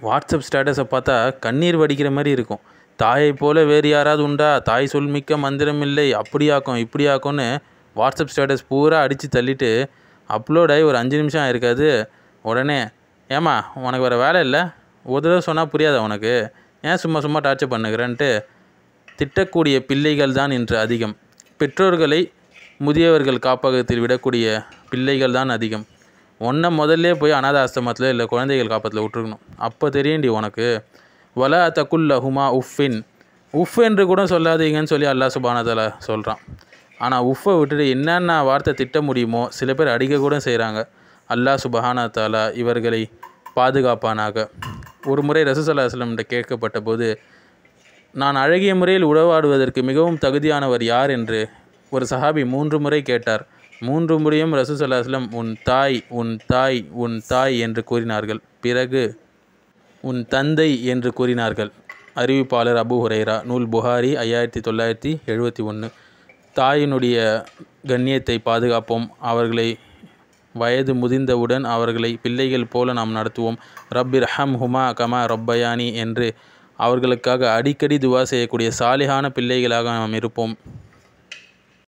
WhatsApp ஸ்டேட்டஸை பார்த்தா கண்ணீர் வடிக்கிற மாதிரி இருக்கும் தாயை போல வேறு யாராவது உண்டா தாய் சொல் மிக்க மந்திரம் இல்லை அப்படியாக்கும் இப்படியாக்கும்னு வாட்ஸ்அப் ஸ்டேட்டஸ் பூரா அடித்து தள்ளிட்டு அப்லோட் ஆகி ஒரு அஞ்சு நிமிஷம் ஆயிருக்காது உடனே ஏம்மா உனக்கு வேறு வேலை இல்லை ஒரு தடவை சொன்னால் புரியாதா உனக்கு ஏன் சும்மா சும்மா டார்ச்சர் பண்ணுகிறேன்ட்டு திட்டக்கூடிய பிள்ளைகள் தான் இன்று அதிகம் பெற்றோர்களை முதியவர்கள் காப்பகத்தில் விடக்கூடிய பிள்ளைகள் தான் அதிகம் ஒன்றை முதல்ல போய் அனாத ஆசிரமத்தில் இல்லை குழந்தைகள் காப்பகத்தில் விட்டுருக்கணும் அப்போ தெரியும்டி உனக்கு வலா தக்குல்ல ஹுமா உஃபின் உஃப் என்று கூட சொல்லாதீங்கன்னு சொல்லி அல்லாஹ் சுபானதால சொல்கிறான் ஆனால் உஃப்பை விட்டுட்டு என்னென்ன வார்த்தை திட்ட முடியுமோ சில பேர் அடிக்க கூட செய்கிறாங்க அல்லாஹ் சுபஹானா தாலா இவர்களை பாதுகாப்பானாக ஒரு முறை ரசூசல்லா அஸ்லம்கிட்ட கேட்கப்பட்ட போது நான் அழகிய முறையில் உறவாடுவதற்கு மிகவும் தகுதியானவர் யார் என்று ஒரு சஹாபி மூன்று முறை கேட்டார் மூன்று முறையும் ரசூசல்லா அஸ்லம் உன் தாய் உன் தாய் உன் தாய் என்று கூறினார்கள் பிறகு உன் தந்தை என்று கூறினார்கள் அறிவிப்பாளர் அபு ஹுரைரா நூல் புகாரி ஐயாயிரத்தி தொள்ளாயிரத்தி எழுபத்தி ஒன்று தாயினுடைய கண்ணியத்தை பாதுகாப்போம் அவர்களை வயது முதிர்ந்தவுடன் அவர்களை பிள்ளைகள் போல நாம் நடத்துவோம் ரப்பிர் ஹம் ஹுமா கமா ரப்பயானி என்று அவர்களுக்காக அடிக்கடி துவா செய்யக்கூடிய சாலிகான பிள்ளைகளாக நாம் இருப்போம்